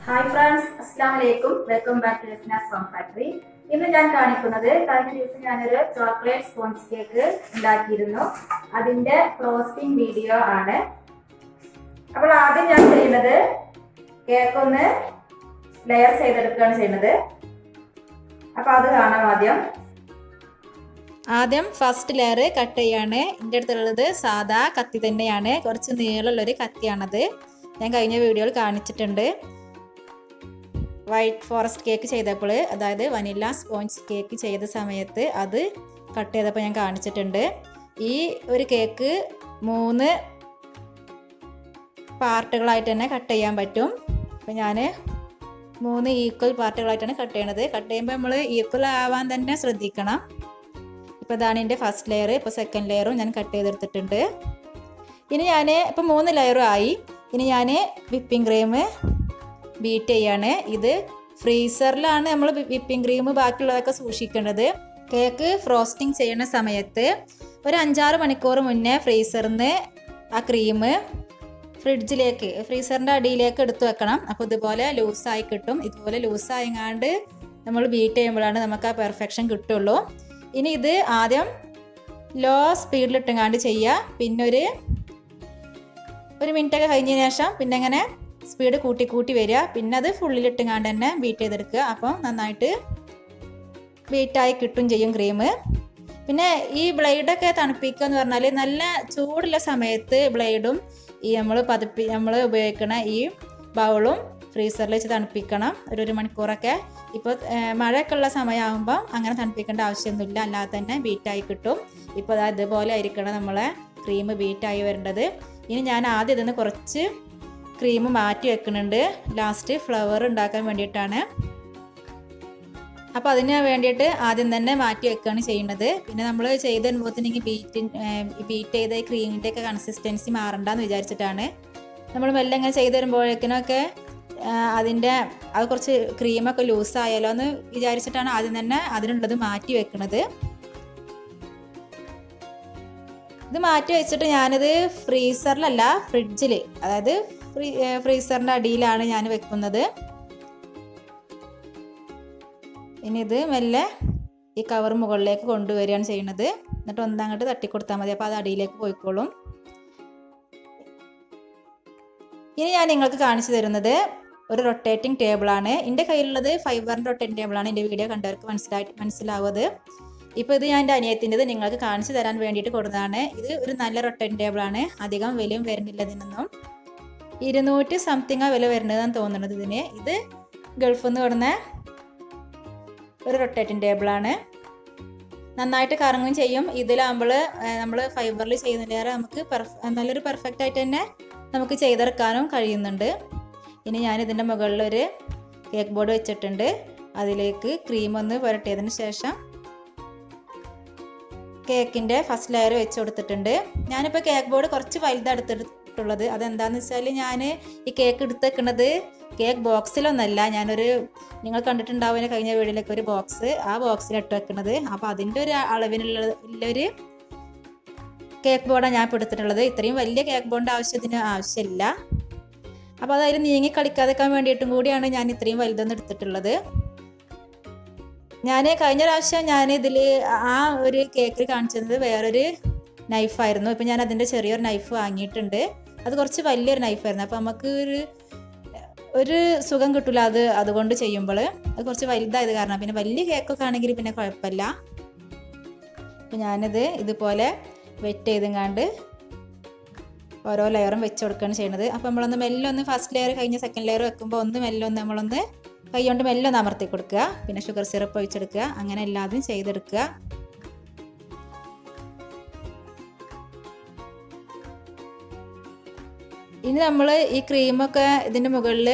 hi friends അസ്സാം വലൈക്കും welcome back to Rasna's home factory ഇന്ന് ഞാൻ കാണിക്കുന്നത് കഴിഞ്ഞ ദിവസം ഞാനൊരു ചോക്ലേറ്റ് സ്പോഞ്ച് കേക്ക് ഉണ്ടാക്കിയിരുന്നു അതിന്റെ ഫ്രോസ്റ്റിംഗ് വീഡിയോ ആണ് അപ്പോൾ ആദ്യം ഞാൻ ചെയ്യുന്നത് കേക്ക് ഒന്ന് ലെയർ ചെയ്തെടുക്കുകയാണ് ചെയ്യുന്നത് അപ്പൊ അത് കാണാം ആദ്യം ആദ്യം ഫസ്റ്റ് ലെയർ കട്ട് ചെയ്യാണ് എൻ്റെ അടുത്തുള്ളത് സാധാ കത്തി തന്നെയാണ് കുറച്ച് നീളമുള്ളൊരു കത്തിയാണത് ഞാൻ കഴിഞ്ഞ വീഡിയോയിൽ കാണിച്ചിട്ടുണ്ട് വൈറ്റ് ഫോറസ്റ്റ് കേക്ക് ചെയ്തപ്പോൾ അതായത് വനില സ്പോഞ്ച് കേക്ക് ചെയ്ത സമയത്ത് അത് കട്ട് ചെയ്തപ്പോൾ ഞാൻ കാണിച്ചിട്ടുണ്ട് ഈ ഒരു കേക്ക് മൂന്ന് പാർട്ടുകളായിട്ട് തന്നെ കട്ട് ചെയ്യാൻ പറ്റും അപ്പോൾ ഞാൻ മൂന്ന് ഈക്വൽ പാർട്ടുകളായിട്ടാണ് കട്ട് ചെയ്യണത് കട്ട് ചെയ്യുമ്പോൾ നമ്മൾ ഈക്വൽ ആവാൻ തന്നെ ശ്രദ്ധിക്കണം ഇപ്പോൾ ഇതാണ് എൻ്റെ ഫസ്റ്റ് ലെയർ ഇപ്പോൾ സെക്കൻഡ് ലെയറും ഞാൻ കട്ട് ചെയ്തെടുത്തിട്ടുണ്ട് ഇനി ഞാൻ ഇപ്പോൾ മൂന്ന് ലെയറും ആയി ഇനി ഞാൻ വിപ്പിംഗ് ക്രീം ബീറ്റ് ചെയ്യാണ് ഇത് ഫ്രീസറിലാണ് നമ്മൾ വിപ്പിംഗ് ക്രീം ബാക്കിയുള്ളതൊക്കെ സൂക്ഷിക്കേണ്ടത് കേക്ക് ഫ്രോസ്റ്റിംഗ് ചെയ്യുന്ന സമയത്ത് ഒരു അഞ്ചാറ് മണിക്കൂർ മുന്നേ ഫ്രീസറിൽ നിന്ന് ആ ക്രീം ഫ്രിഡ്ജിലേക്ക് ഫ്രീസറിൻ്റെ അടിയിലേക്ക് എടുത്തു വെക്കണം അപ്പോൾ ഇതുപോലെ ലൂസായി കിട്ടും ഇതുപോലെ ലൂസായങ്ങാണ്ട് നമ്മൾ ബീറ്റ് ചെയ്യുമ്പോഴാണ് നമുക്ക് ആ പെർഫെക്ഷൻ കിട്ടുള്ളൂ ഇനി ഇത് ആദ്യം ലോ സ്പീഡിലിട്ടുങ്ങാണ്ട് ചെയ്യുക പിന്നെ ഒരു ഒരു മിനിറ്റൊക്കെ കഴിഞ്ഞതിന് ശേഷം പിന്നെ ഇങ്ങനെ സ്പീഡ് കൂട്ടി കൂട്ടി വരിക പിന്നെ അത് ഫുള്ളിലിട്ടുങ്ങാണ്ട് തന്നെ ബീറ്റ് ചെയ്തെടുക്കുക അപ്പോൾ നന്നായിട്ട് ബീറ്റായി കിട്ടും ചെയ്യും ക്രീം പിന്നെ ഈ ബ്ലേഡൊക്കെ തണുപ്പിക്കുക എന്ന് പറഞ്ഞാൽ നല്ല ചൂടുള്ള സമയത്ത് ബ്ലേഡും ഈ നമ്മൾ പതിപ്പി നമ്മൾ ഉപയോഗിക്കുന്ന ഈ ബൗളും ഫ്രീസറിൽ വെച്ച് തണുപ്പിക്കണം ഒരു ഒരു മണിക്കൂറൊക്കെ ഇപ്പോൾ മഴയൊക്കെ ഉള്ള സമയമാകുമ്പോൾ അങ്ങനെ തണുപ്പിക്കേണ്ട ആവശ്യമൊന്നുമില്ല അല്ലാതെ തന്നെ ബീറ്റായി കിട്ടും ഇപ്പോൾ ഇതുപോലെ ആയിരിക്കണം നമ്മളെ ക്രീം ബീറ്റായി വരേണ്ടത് ഇനി ഞാൻ ആദ്യം ഇതിന് കുറച്ച് ക്രീം മാറ്റി വെക്കുന്നുണ്ട് ലാസ്റ്റ് ഫ്ലവർ ഉണ്ടാക്കാൻ വേണ്ടിയിട്ടാണ് അപ്പോൾ അതിന് വേണ്ടിയിട്ട് ആദ്യം തന്നെ മാറ്റി വെക്കുകയാണ് ചെയ്യുന്നത് പിന്നെ നമ്മൾ ചെയ്ത് വരുമ്പോഴത്തേക്ക് ബീറ്റ് ബീറ്റ് ചെയ്ത ക്രീമിൻ്റെ ഒക്കെ കൺസിസ്റ്റൻസി മാറണ്ടെന്ന് വിചാരിച്ചിട്ടാണ് നമ്മൾ മെല്ലെ ഇങ്ങനെ ചെയ്ത് വരുമ്പോഴേക്കിനൊക്കെ അതിൻ്റെ അത് കുറച്ച് ക്രീമൊക്കെ ലൂസായാലോ എന്ന് വിചാരിച്ചിട്ടാണ് ആദ്യം തന്നെ അതിനുള്ളത് മാറ്റി വെക്കുന്നത് ഇത് മാറ്റി വെച്ചിട്ട് ഞാനിത് ഫ്രീസറിലല്ല ഫ്രിഡ്ജിൽ അതായത് ഫ്രീ ഫ്രീസറിൻ്റെ അടിയിലാണ് ഞാൻ വെക്കുന്നത് ഇനി ഇത് മെല്ലെ ഈ കവർ മുകളിലേക്ക് കൊണ്ടുവരികയാണ് ചെയ്യുന്നത് എന്നിട്ട് ഒന്നങ്ങോട്ട് തട്ടിക്കൊടുത്താൽ മതി അപ്പോൾ അത് അടിയിലേക്ക് പോയിക്കോളും ഇനി ഞാൻ നിങ്ങൾക്ക് കാണിച്ചു തരുന്നത് ഒരു റൊട്ടേറ്റിംഗ് ടേബിളാണ് എൻ്റെ കയ്യിലുള്ളത് ഫൈബറിൻ്റെ റൊട്ടേറ്റിംഗ് ടേബിളാണ് എൻ്റെ വീഡിയോ കണ്ടവർക്ക് മനസ്സിലായിട്ട് മനസ്സിലാവുന്നത് ഇപ്പോൾ ഇത് ഞാൻ എൻ്റെ അനിയത്തിൻ്റെത് നിങ്ങൾക്ക് കാണിച്ചു തരാൻ വേണ്ടിയിട്ട് കൊടുത്തതാണ് ഇത് ഒരു നല്ല റൊട്ടേറ്റിംഗ് ടേബിളാണ് അധികം വിലയും വരുന്നില്ല ഇതിനൊന്നും ഇരുന്നൂറ്റി സംതിങ് വില വരുന്നതെന്ന് തോന്നുന്നത് ഇതിന് ഇത് ഗൾഫിൽ നിന്ന് കൊടുന്ന ഒരു റൊട്ടേറ്റിംഗ് ടേബിളാണ് നന്നായിട്ട് കറങ്ങുകയും ചെയ്യും ഇതിലാകുമ്പോൾ നമ്മൾ ഫൈബറിൽ ചെയ്യുന്നതിലേറെ നമുക്ക് പെർഫ് നല്ലൊരു പെർഫെക്റ്റ് ആയിട്ട് തന്നെ നമുക്ക് ചെയ്തെടുക്കാനും കഴിയുന്നുണ്ട് ഇനി ഞാൻ ഇതിൻ്റെ മുകളിൽ ഒരു കേക്ക് ബോർഡ് വെച്ചിട്ടുണ്ട് അതിലേക്ക് ക്രീം ഒന്ന് പുരട്ടിയതിന് ശേഷം കേക്കിൻ്റെ ഫസ്റ്റ് ലെയർ വെച്ച് കൊടുത്തിട്ടുണ്ട് ഞാനിപ്പോൾ കേക്ക് ബോർഡ് കുറച്ച് വലുതെടുത്തിട്ടുള്ളത് അതെന്താണെന്ന് വെച്ചാൽ ഞാൻ ഈ കേക്ക് എടുത്ത് വെക്കുന്നത് കേക്ക് ബോക്സിലൊന്നല്ല ഞാനൊരു നിങ്ങൾ കണ്ടിട്ടുണ്ടാവുന്ന കഴിഞ്ഞ വീടിലൊക്കെ ഒരു ബോക്സ് ആ ബോക്സിൽ ഇട്ട് വെക്കുന്നത് അപ്പോൾ അതിൻ്റെ ഒരു അളവിനുള്ള ഉള്ളൊരു കേക്ക് ബോർഡാണ് ഞാൻ ഇപ്പോൾ എടുത്തിട്ടുള്ളത് ഇത്രയും വലിയ കേക്ക് ബോർഡിൻ്റെ ആവശ്യത്തിന് ആവശ്യമില്ല അപ്പോൾ അതായത് നീങ്ങി കളിക്കാതെക്കാൻ വേണ്ടിയിട്ടും കൂടിയാണ് ഞാൻ ഇത്രയും വലുതൊന്നും എടുത്തിട്ടുള്ളത് ഞാൻ കഴിഞ്ഞ പ്രാവശ്യം ഞാൻ ഇതിൽ ആ ഒരു കേക്കിൽ കാണിച്ചത് വേറൊരു നൈഫായിരുന്നു ഇപ്പം ഞാൻ അതിൻ്റെ ചെറിയൊരു നൈഫ് വാങ്ങിയിട്ടുണ്ട് അത് കുറച്ച് വലിയൊരു നൈഫായിരുന്നു അപ്പോൾ നമുക്ക് ഒരു ഒരു സുഖം കിട്ടില്ല അത് അതുകൊണ്ട് ചെയ്യുമ്പോൾ അത് കുറച്ച് വലുതായത് കാരണം പിന്നെ വലിയ കേക്കൊക്കെ ആണെങ്കിൽ പിന്നെ കുഴപ്പമില്ല അപ്പം ഞാനിത് ഇതുപോലെ വെറ്റ് ചെയ്തെങ്ങാണ്ട് ഓരോ ലെയറും വെച്ച് കൊടുക്കുകയാണ് ചെയ്യുന്നത് അപ്പോൾ നമ്മളൊന്ന് മെല്ലെ ഒന്ന് ഫസ്റ്റ് ലെയർ കഴിഞ്ഞ് സെക്കൻഡ് ലെയർ വെക്കുമ്പോൾ ഒന്ന് മെല്ലെ ഒന്ന് നമ്മളൊന്ന് കൈ കൊണ്ട് മെല്ലെ ഒന്ന് അമർത്തി കൊടുക്കുക പിന്നെ ഷുഗർ സിറപ്പ് ഒഴിച്ചെടുക്കുക അങ്ങനെ എല്ലാതും ചെയ്തെടുക്കുക ഇനി നമ്മൾ ഈ ക്രീമൊക്കെ ഇതിൻ്റെ മുകളിൽ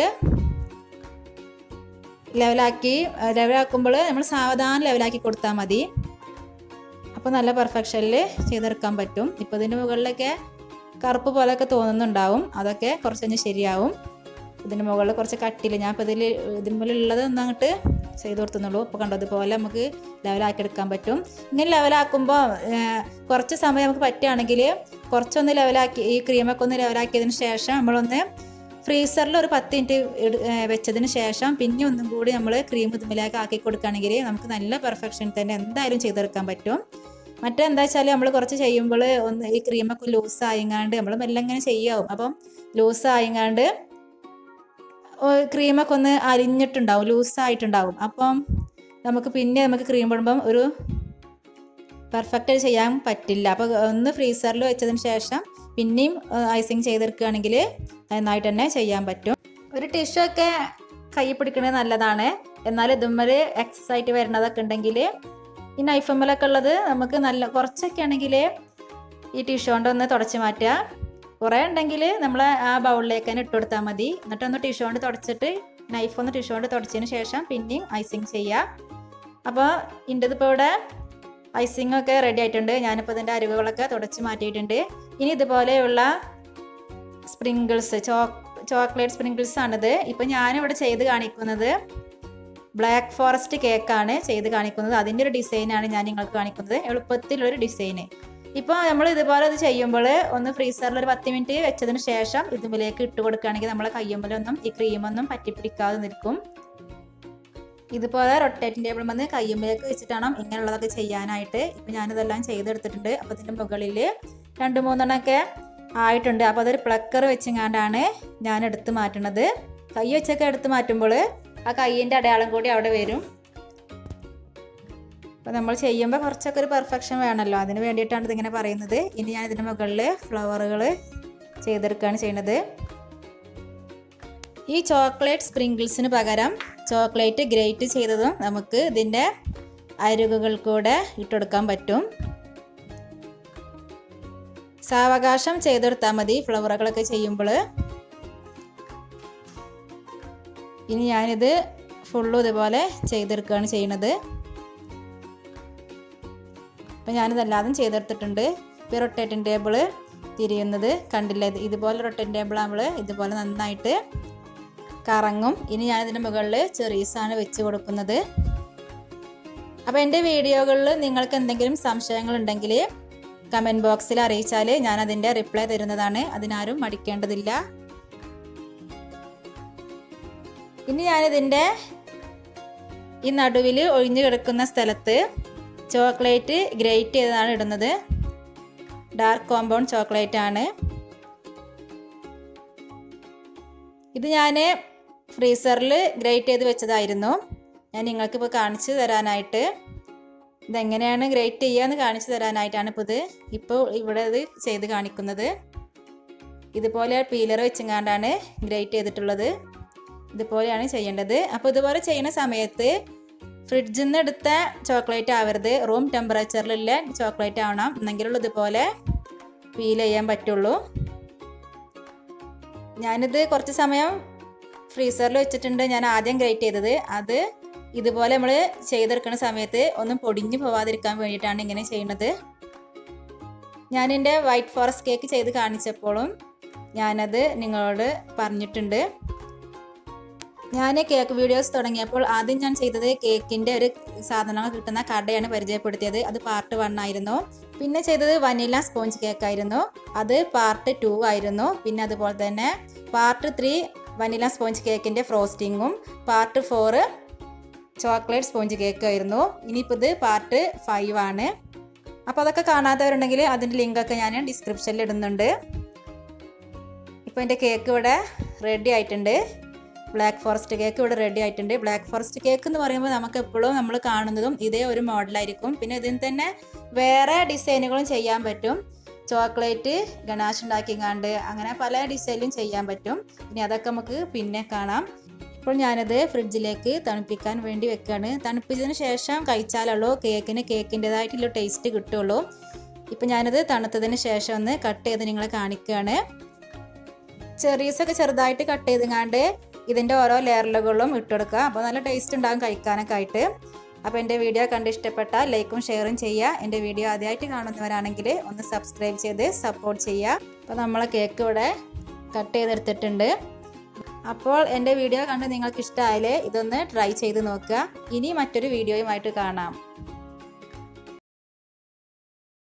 ലെവലാക്കി ലെവലാക്കുമ്പോൾ നമ്മൾ സാവധാനം ലെവലാക്കി കൊടുത്താൽ മതി അപ്പോൾ നല്ല പെർഫെക്ഷനിൽ ചെയ്തെടുക്കാൻ പറ്റും ഇപ്പോൾ ഇതിൻ്റെ മുകളിലൊക്കെ കറുപ്പ് പോലെയൊക്കെ തോന്നുന്നുണ്ടാവും അതൊക്കെ കുറച്ച് കഴിഞ്ഞ് ശരിയാവും ഇതിൻ്റെ മുകളിൽ കുറച്ച് കട്ടിയിൽ ഞാൻ ഇപ്പോൾ ഇതിൽ ഇതിന്മേലുള്ളത് ഒന്ന് അങ്ങോട്ട് ചെയ്ത് കൊടുത്തുന്നുള്ളൂ ഇപ്പോൾ കണ്ടതുപോലെ നമുക്ക് ലെവലാക്കി എടുക്കാൻ പറ്റും ഇങ്ങനെ ലെവലാക്കുമ്പോൾ കുറച്ച് സമയം നമുക്ക് പറ്റുകയാണെങ്കിൽ കുറച്ചൊന്ന് ലെവലാക്കി ഈ ക്രീമൊക്കെ ഒന്ന് ലെവലാക്കിയതിന് ശേഷം നമ്മളൊന്ന് ഫ്രീസറിൽ ഒരു പത്ത് മിനിറ്റ് ഇട- ഏ, വെച്ചതിന് ശേഷം പിന്നെ ഒന്നും കൂടി നമ്മൾ ക്രീം ഇതുമിലേക്ക് ആക്കി കൊടുക്കുകയാണെങ്കിൽ നമുക്ക് നല്ല പെർഫെക്ഷൻ തന്നെ എന്തായാലും ചെയ്തെടുക്കാൻ പറ്റും മറ്റെന്താ വെച്ചാൽ നമ്മൾ കുറച്ച് ചെയ്യുമ്പോൾ ഒന്ന് ഈ ക്രീമൊക്കെ ലൂസ് ആയിങ്ങാണ്ട് നമ്മൾ മെല്ലെ ഇങ്ങനെ ചെയ്യാവും അപ്പം ലൂസ് ആയിങ്ങാണ്ട് ക്രീമൊക്കെ ഒന്ന് അരിഞ്ഞിട്ടുണ്ടാവും ലൂസായിട്ടുണ്ടാവും അപ്പം നമുക്ക് പിന്നെ നമുക്ക് ക്രീം ഇടുമ്പം ഒരു പെർഫെക്റ്റ് ചെയ്യാൻ പറ്റില്ല അപ്പോൾ ഒന്ന് ഫ്രീസറിൽ വെച്ചതിന് ശേഷം പിന്നെയും ഐസിങ് ചെയ്തെടുക്കുകയാണെങ്കിൽ നന്നായിട്ട് തന്നെ ചെയ്യാൻ പറ്റും ഒരു ടിഷ്യൂ ഒക്കെ കൈ പിടിക്കുന്നത് നല്ലതാണ് എന്നാൽ ഇതുമ്മൽ എക്സസ് ആയിട്ട് വരുന്നതൊക്കെ ഉണ്ടെങ്കിൽ ഈ നൈഫമ്മലൊക്കെ ഉള്ളത് നമുക്ക് നല്ല കുറച്ചൊക്കെ ആണെങ്കിൽ ഈ ടിഷ്യൂ കൊണ്ട് ഒന്ന് തുടച്ച് മാറ്റുക കുറേ ഉണ്ടെങ്കിൽ നമ്മൾ ആ ബൗളിലേക്ക് തന്നെ ഇട്ട് കൊടുത്താൽ മതി എന്നിട്ട് ഒന്ന് ടിഷ്യൂ കൊണ്ട് തുടച്ചിട്ട് നൈഫ് ഒന്ന് ടിഷ്യൂ കൊണ്ട് തുടച്ചതിന് ശേഷം പിന്നെയും ഐസിങ് ചെയ്യുക അപ്പോൾ ഇൻ്റെതിപ്പോൾ ഇവിടെ ഐസിങ് ഒക്കെ റെഡി ആയിട്ടുണ്ട് ഞാനിപ്പോൾ ഇതിൻ്റെ അരിവുകളൊക്കെ തുടച്ച് മാറ്റിയിട്ടുണ്ട് ഇനി ഇതുപോലെയുള്ള സ്പ്രിങ്കിൾസ് ചോ ചോക്ലേറ്റ് സ്പ്രിങ്കിൾസ് ആണിത് ഇപ്പം ഞാനിവിടെ ചെയ്ത് കാണിക്കുന്നത് ബ്ലാക്ക് ഫോറസ്റ്റ് കേക്കാണ് ചെയ്ത് കാണിക്കുന്നത് അതിൻ്റെ ഒരു ഡിസൈനാണ് ഞാൻ നിങ്ങൾക്ക് കാണിക്കുന്നത് എളുപ്പത്തിലുള്ളൊരു ഡിസൈന് ഇപ്പോൾ നമ്മൾ ഇതുപോലെ ഇത് ചെയ്യുമ്പോൾ ഒന്ന് ഫ്രീസറിൽ ഒരു പത്ത് മിനിറ്റ് വെച്ചതിന് ശേഷം ഇതുമിലേക്ക് ഇട്ട് കൊടുക്കുകയാണെങ്കിൽ നമ്മളെ കയ്യുമ്പലൊന്നും ഈ ക്രീമൊന്നും പറ്റിപ്പിടിക്കാതെ നിൽക്കും ഇതുപോലെ റൊട്ടേറ്റിംഗ് ടേബിൾ വന്ന് കയ്യുമ്പിലേക്ക് വെച്ചിട്ടാണ് ഇങ്ങനെയുള്ളതൊക്കെ ചെയ്യാനായിട്ട് ഇപ്പം ഞാനിതെല്ലാം ചെയ്തെടുത്തിട്ടുണ്ട് അപ്പോൾ ഇതിൻ്റെ മുകളിൽ രണ്ട് മൂന്നെണ്ണമൊക്കെ ആയിട്ടുണ്ട് അപ്പോൾ അതൊരു പ്ലക്കർ വെച്ചെങ്ങാണ്ടാണ് ഞാൻ എടുത്ത് മാറ്റുന്നത് കൈ വെച്ചൊക്കെ എടുത്ത് മാറ്റുമ്പോൾ ആ കയ്യിൻ്റെ അടയാളം കൂടി അവിടെ വരും അപ്പോൾ നമ്മൾ ചെയ്യുമ്പോൾ കുറച്ചൊക്കെ ഒരു പെർഫെക്ഷൻ വേണമല്ലോ അതിന് വേണ്ടിയിട്ടാണ് ഇതിങ്ങനെ പറയുന്നത് ഇനി ഞാൻ ഇതിൻ്റെ മുകളിൽ ഫ്ലവറുകൾ ചെയ്തെടുക്കുകയാണ് ചെയ്യുന്നത് ഈ ചോക്ലേറ്റ് സ്പ്രിങ്കിൾസിന് പകരം ചോക്ലേറ്റ് ഗ്രേറ്റ് ചെയ്തതും നമുക്ക് ഇതിൻ്റെ അരുകുകൾ കൂടെ ഇട്ടെടുക്കാൻ പറ്റും സാവകാശം ചെയ്തെടുത്താൽ മതി ഫ്ലവറുകളൊക്കെ ചെയ്യുമ്പോൾ ഇനി ഞാനിത് ഫുള്ളും ഇതുപോലെ ചെയ്തെടുക്കുകയാണ് ചെയ്യുന്നത് അപ്പം ഞാനിതെല്ലാതും ചെയ്തെടുത്തിട്ടുണ്ട് ഇപ്പോൾ റൊട്ടേറ്റിംഗ് ടേബിൾ തിരിയുന്നത് കണ്ടില്ലേ ഇത് ഇതുപോലെ റൊട്ടേറ്റിംഗ് ടേബിൾ നമ്മൾ ഇതുപോലെ നന്നായിട്ട് കറങ്ങും ഇനി ഞാനിതിൻ്റെ മുകളിൽ ചെറീസാണ് വെച്ച് കൊടുക്കുന്നത് അപ്പോൾ എൻ്റെ വീഡിയോകളിൽ നിങ്ങൾക്ക് എന്തെങ്കിലും സംശയങ്ങൾ ഉണ്ടെങ്കിൽ കമൻറ്റ് ബോക്സിൽ അറിയിച്ചാൽ ഞാൻ അതിൻ്റെ റിപ്ലൈ തരുന്നതാണ് അതിനാരും മടിക്കേണ്ടതില്ല ഇനി ഞാനിതിൻ്റെ ഈ നടുവിൽ ഒഴിഞ്ഞു കിടക്കുന്ന സ്ഥലത്ത് ചോക്ലേറ്റ് ഗ്രേറ്റ് ചെയ്തതാണ് ഇടുന്നത് ഡാർക്ക് കോമ്പൗണ്ട് ചോക്ലേറ്റ് ആണ് ഇത് ഞാൻ ഫ്രീസറിൽ ഗ്രേറ്റ് ചെയ്ത് വെച്ചതായിരുന്നു ഞാൻ നിങ്ങൾക്കിപ്പോൾ കാണിച്ചു തരാനായിട്ട് ഇതെങ്ങനെയാണ് ഗ്രേറ്റ് ചെയ്യുകയെന്ന് കാണിച്ചു തരാനായിട്ടാണ് ഇപ്പോൾ ഇത് ഇപ്പോൾ ഇവിടെ ഇത് ചെയ്ത് കാണിക്കുന്നത് ഇതുപോലെ പീലർ വെച്ചെങ്ങാണ്ടാണ് ഗ്രേറ്റ് ചെയ്തിട്ടുള്ളത് ഇതുപോലെയാണ് ചെയ്യേണ്ടത് അപ്പോൾ ഇതുപോലെ ചെയ്യുന്ന സമയത്ത് ഫ്രിഡ്ജിൽ നിന്ന് എടുത്ത ചോക്ലേറ്റ് ആവരുത് റൂം ടെമ്പറേച്ചറിലുള്ള ചോക്ലേറ്റ് ആവണം എന്നെങ്കിലുള്ള ഇതുപോലെ ഫീൽ ചെയ്യാൻ പറ്റുള്ളൂ ഞാനിത് കുറച്ച് സമയം ഫ്രീസറിൽ വെച്ചിട്ടുണ്ട് ഞാൻ ആദ്യം ഗ്രേറ്റ് ചെയ്തത് അത് ഇതുപോലെ നമ്മൾ ചെയ്തെടുക്കുന്ന സമയത്ത് ഒന്നും പൊടിഞ്ഞു പോവാതിരിക്കാൻ വേണ്ടിയിട്ടാണ് ഇങ്ങനെ ചെയ്യുന്നത് ഞാൻ എൻ്റെ വൈറ്റ് ഫോറസ്റ്റ് കേക്ക് ചെയ്ത് കാണിച്ചപ്പോഴും ഞാനത് നിങ്ങളോട് പറഞ്ഞിട്ടുണ്ട് ഞാൻ കേക്ക് വീഡിയോസ് തുടങ്ങിയപ്പോൾ ആദ്യം ഞാൻ ചെയ്തത് കേക്കിൻ്റെ ഒരു സാധനങ്ങൾ കിട്ടുന്ന കടയാണ് പരിചയപ്പെടുത്തിയത് അത് പാർട്ട് വൺ ആയിരുന്നു പിന്നെ ചെയ്തത് വനില സ്പോഞ്ച് കേക്ക് ആയിരുന്നു അത് പാർട്ട് ടു ആയിരുന്നു പിന്നെ അതുപോലെ തന്നെ പാർട്ട് ത്രീ വനില സ്പോഞ്ച് കേക്കിൻ്റെ ഫ്രോസ്റ്റിങ്ങും part four chocolate sponge cake ആയിരുന്നു ഇനിയിപ്പോൾ ഇത് പാർട്ട് ഫൈവ് ആണ് അപ്പോൾ അതൊക്കെ കാണാത്തവരുണ്ടെങ്കിൽ അതിൻ്റെ ലിങ്കൊക്കെ ഞാൻ ഡിസ്ക്രിപ്ഷനിൽ ഇടുന്നുണ്ട് ഇപ്പോൾ എൻ്റെ കേക്ക് ഇവിടെ റെഡി ആയിട്ടുണ്ട് ബ്ലാക്ക് ഫോറസ്റ്റ് കേക്ക് ഇവിടെ റെഡി ആയിട്ടുണ്ട് ബ്ലാക്ക് ഫോറസ്റ്റ് കേക്ക് എന്ന് പറയുമ്പോൾ നമുക്ക് എപ്പോഴും നമ്മൾ കാണുന്നതും ഇതേ ഒരു മോഡലായിരിക്കും പിന്നെ ഇതിന് തന്നെ വേറെ ഡിസൈനുകളും ചെയ്യാൻ പറ്റും ചോക്ലേറ്റ് ഗണാഷ് ഉണ്ടാക്കിങ്ങാണ്ട് അങ്ങനെ പല ഡിസൈനിലും ചെയ്യാൻ പറ്റും ഇനി അതൊക്കെ നമുക്ക് പിന്നെ കാണാം ഇപ്പോൾ ഞാനത് ഫ്രിഡ്ജിലേക്ക് തണുപ്പിക്കാൻ വേണ്ടി വെക്കുകയാണ് തണുപ്പിച്ചതിന് ശേഷം കഴിച്ചാലുള്ളൂ കേക്കിന് കേക്കിൻ്റെതായിട്ടുള്ള ടേസ്റ്റ് കിട്ടുള്ളൂ ഇപ്പം ഞാനത് തണുത്തതിന് ശേഷം ഒന്ന് കട്ട് ചെയ്ത് നിങ്ങളെ കാണിക്കുകയാണ് ചെറീസൊക്കെ ചെറുതായിട്ട് കട്ട് ചെയ്തുങ്ങാണ്ട് ഇതിൻ്റെ ഓരോ ലെയറുകളും ഇട്ടുകൊടുക്കുക അപ്പോൾ നല്ല ടേസ്റ്റ് ഉണ്ടാകും കഴിക്കാനൊക്കെ ആയിട്ട് അപ്പോൾ എൻ്റെ വീഡിയോ കണ്ട് ഇഷ്ടപ്പെട്ടാൽ ലൈക്കും ഷെയറും ചെയ്യുക എൻ്റെ വീഡിയോ ആദ്യമായിട്ട് കാണുന്നവരാണെങ്കിൽ ഒന്ന് സബ്സ്ക്രൈബ് ചെയ്ത് സപ്പോർട്ട് ചെയ്യുക അപ്പോൾ നമ്മളെ കേക്ക് ഇവിടെ കട്ട് ചെയ്തെടുത്തിട്ടുണ്ട് അപ്പോൾ എൻ്റെ വീഡിയോ കണ്ട് നിങ്ങൾക്ക് ഇഷ്ടമായാലേ ഇതൊന്ന് ട്രൈ ചെയ്ത് നോക്കുക ഇനി മറ്റൊരു വീഡിയോയുമായിട്ട് കാണാം